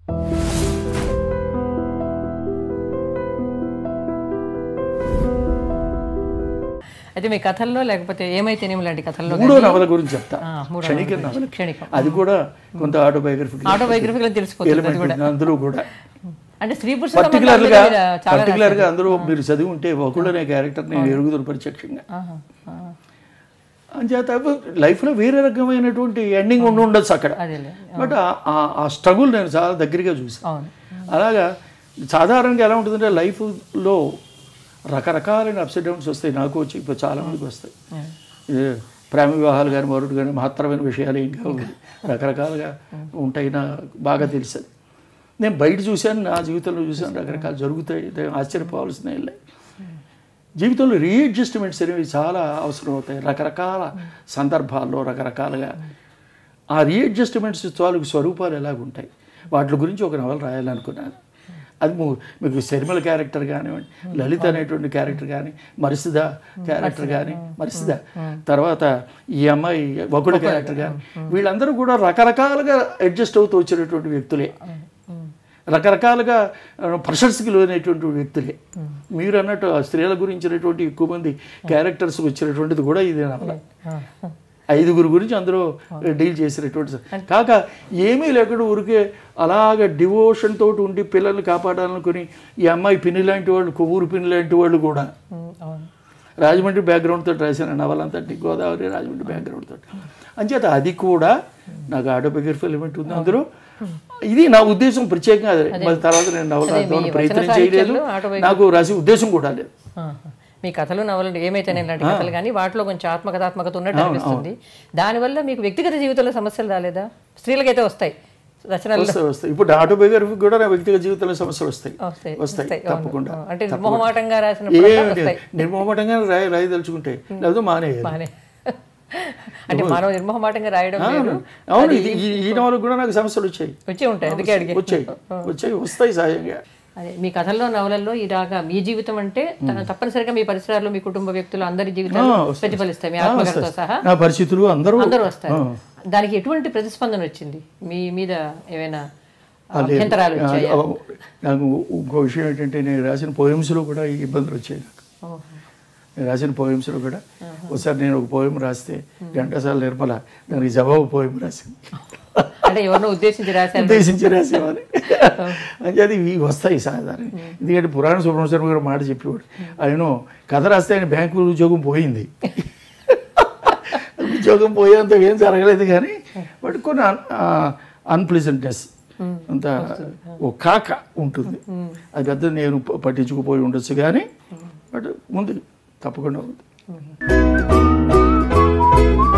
అయితే మీ కథల్లో లేకపోతే ఏమైతేనేమి లాంటి కథల్లో మూడో నవల గురించి చెప్తా ఆ, మూడో క్షణిక నవల నవల క్షణికం అది కూడా కొంత ఆటోబయోగ్రఫీ ఆటోబయోగ్రఫికల్ తెలిసిపోతుంది అది ఎలిమెంట్ కూడా ఉంది అందులో కూడా అంటే స్త్రీ పురుష పర్టికులర్ సంబంధాల గా మీద చాలా పర్టికులర్ గా అందరూ మీరు చదివి ఉంటే ఒకళ్ళు అనే క్యారెక్టర్ నేను ఎరుగుదల ప్రత్యక్షంగా ఆహా, ఆ, అంచేత లైఫ్లో వేరే రకమైనటువంటి ఎండింగ్ ఉండి ఉండొచ్చు అక్కడ అదేలే బట్ ఆ స్ట్రగుల్ నేను చాలా దగ్గరగా చూసాను అవును అలాగా సాధారణంగా ఎలా ఉంటుందంటే లైఫ్లో రకరకాలైన అప్స్ డౌన్స్ వస్తాయి నాకు వచ్చి ఇప్పుడు చాలా మందికి వస్తాయి ఏ ప్రేమ వివాహాలు కానీ మరొకటి కానీ మహత్తరమైన విషయాలు ఏం కావు రకరకాలుగా ఉంటాయి నా బాగా తెలుసది నేను బయట చూశాను నా జీవితంలో చూశాను రకరకాలు జరుగుతాయి ఇదే ఆశ్చర్యపోవాల్సిన ఏం లేదు జీవితంలో రీఅడ్జస్ట్మెంట్స్ అనేవి చాలా అవసరం అవుతాయి రకరకాల సందర్భాల్లో రకరకాలుగా ఆ రీఅడ్జస్ట్మెంట్స్ తాలూకు స్వరూపాలు ఎలాగుంటాయి వాటి గురించి ఒక నవల రాయాలనుకున్నాను అది ము- మీకు శర్మల క్యారెక్టర్ కానివ్వండి లలిత అనేటువంటి క్యారెక్టర్ కానీ మరిసిద క్యారెక్టర్ కానీ మరిసిద తర్వాత ఈ అమ్మాయి వకుడ క్యారెక్టర్ కానీ వీళ్ళందరూ కూడా రకరకాలుగా అడ్జస్ట్ అవుతూ వచ్చినటువంటి వ్యక్తులే రకరకాలుగా ప్రెషర్స్కి లోనైనటువంటి వ్యక్తులే మీరు అన్నట్టు ఆ స్త్రీల గురించినటువంటి ఎక్కువ మంది క్యారెక్టర్స్ వచ్చినటువంటిది కూడా ఇది నవల ఐదుగురు గురించి అందరూ డీల్ చేసినటువంటి కాక ఏమీ లేకుండా ఊరికే అలాగ డివోషన్ తోటి ఉండి పిల్లల్ని కాపాడాలనుకుని ఈ అమ్మాయి పిన్ని లాంటి వాళ్ళు కొవ్వూరు పిన్ని లాంటి వాళ్ళు కూడా ఉమ్, అవును రాజమండ్రి బ్యాక్గ్రౌండ్ తోటి రాసిన నవల అంతా గోదావరి రాజమండ్రి బ్యాక్గ్రౌండ్ తోటి అంచేత అది కూడా నాకు ఆటోబయోగ్రఫీ ఎలిమెంట్ ఉంది అందులో ఇది నా ఉద్దేశం ప్రత్యేకంగా అదే మరి తర్వాత నేను నవల రాద్దామని ప్రయత్నం చేయలేదు నాకు రాసే ఉద్దేశం కూడా లేదు ఆహా. మీ కథలు నవలలు ఏమైతే లాంటి కథలు కానీ వాటిలో కొంచెం ఆత్మకథాత్మకత ఉన్నట్టు అనిపిస్తుంది దానివల్ల మీకు వ్యక్తిగత జీవితంలో సమస్యలు రాలేదా స్త్రీలకైతే వస్తాయి రచనలు వస్తాయి వస్తాయి ఇప్పుడు ఆటోబయోగ్రఫీ కూడా నా వ్యక్తిగత జీవితంలో సమస్యలు వస్తాయి వస్తాయి వస్తాయి అవును. తప్పకుండా అంటే నిర్మోహమాటంగా రాసిన ఏ నిర్మోహటంగా రాయి రాయదలుచుకుంటే లేకపోతే మానేయాలి బానే అంటే మనం నిర్మోహమాటంగా రాయడం వేరు. అవును ఇది ఈ- ఈ నవలకు కూడా నాకు సమస్యలు వచ్చాయి వచ్చి ఉంటాయి అందుకే అడిగే వచ్చాయి వచ్చాయి వస్తాయి సహజంగా అదే మీ కథల్లో నవలల్లో ఇలాగా మీ జీవితం అంటే త- తప్పనిసరిగా మీ పరిసరాల్లో మీ కుటుంబ వ్యక్తులు అందరి జీవితాలు ప్రతిఫలిస్తాయి మీ ఆత్మకథతో సహా నా పరిస్థితులు అందరూ అందరూ వస్తారు దానికి ఎటువంటి ప్రతిస్పందన వచ్చింది మీ మీద ఏమైనా అభ్యంతరాలు వచ్చాయి ఆ, నాకు ఇంకో విషయం ఏంటంటే నేను రాసిన పోయమ్స్లో కూడా ఈ ఇబ్బందులు వచ్చాయి నాకు నేను రాసిన పోయమ్స్లో కూడా ఒకసారి నేను ఒక పోయం రాస్తే ఘంటసాల నిర్మల దానికి జవాబు పోయం రాసింది అంటే ఎవరినో ఉద్దేశించి రాశారు ఉద్దేశించి రాసేవారు అంటే అది ఇవి వస్తాయి సాధారణ ఎందుకంటే పురాణ సుబ్రహ్మణ్య శర్మ గారు మాట చెప్పేవాడు ఆయన కథ రాస్తే ఆయన బ్యాంకు ఉద్యోగం పోయింది ఉద్యోగం పోయేంత ఏం జరగలేదు కానీ బట్ కొన్ని అన్ప్లెజెంట్నెస్ అంత ఓ కాక ఉంటుంది అది పెద్ద నేను ప- పట్టించుకుపోయి ఉండొచ్చు కానీ బట్ ముందు తప్పకుండా ఉంది